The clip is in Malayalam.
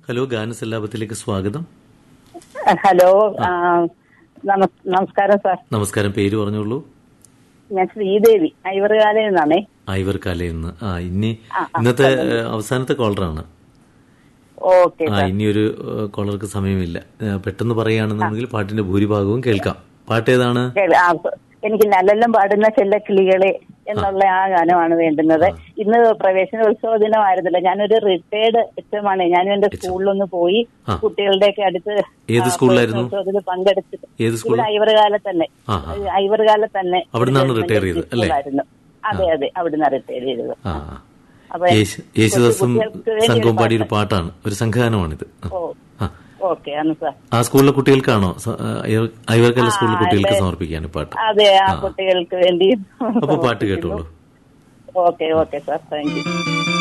ഹലോ ഗാനസല്ലാപത്തിലേക്ക് സ്വാഗതം ഹലോ ആ, നമസ്- നമസ്കാരം സാർ നമസ്കാരം പേര് പറഞ്ഞോളൂ ഞാൻ ശ്രീദേവി ഐവറുകാലയിൽ നിന്നാണേ ഐവർ കലയെന്ന് ആ ഇനി ഇന്നത്തെ ഏഹ്, അവസാനത്തെ കോളറാണ് ഓക്കെ ആ ഇനി ഒരു ഏഹ്, കോളർക്ക് സമയമില്ല ഏഹ്, പെട്ടെന്ന് പറയുകയാണെന്നുണ്ടെങ്കിൽ പാട്ടിന്റെ ഭൂരിഭാഗവും കേൾക്കാം പാട്ട് ഏതാണ് ആ, എനിക്ക് നല്ലെല്ലാം പാടുന്ന ചെല്ലക്കിളികളെ എന്നുള്ള ആ ഗാനമാണ് വേണ്ടുന്നത് ഇന്ന് പ്രവേശനോത്സവ ദിനമായിരുന്നില്ല ഞാനൊരു റിട്ടയർഡ് എച്ചമാണ് ഞാനും എന്റെ സ്കൂളിലൊന്ന് പോയി ആ. കുട്ടികളുടെയൊക്കെ അടുത്ത് ഏത് ആ, സ്കൂളിലായിരുന്നു? പ്രവേശനോത്സവത്തിൽ പങ്കെടുത്തിട്ട് ഏത് സ്കൂൾ ഇവിടെ ഐവറുകാലം തന്നെ ആ, ആ. ഐവറുകാലം തന്നെ അവിടുന്നാണ് retire ചെയ്തത്, അല്ലേ? സ്കൂളായിരുന്നു. അതെ അതെ അവിടുന്ന് റിട്ടയർ ചെയ്തത് ആ അപ്പൊ യേശു- യേശുദാസും കുട്ടികൾക്ക് വേണ്ടി സംഘവും ഒരു പാടിയൊരു പാട്ടാണ് ഒരു സംഘഗാനമാണിത് ആ. ഓ ആ ഓക്കെ ആണ് സാർ ആ സ്കൂളിലെ കുട്ടികൾക്കാണോ സ- ആ, ഐവർ- ഐവർക്കല സ്കൂളിലെ കുട്ടികൾക്ക് സമർപ്പിക്കാൻ പാട്ട് അതെ ആ കുട്ടികൾക്ക് വേണ്ടി അപ്പൊ പാട്ട് കേട്ടോളൂ okay okay sir thank U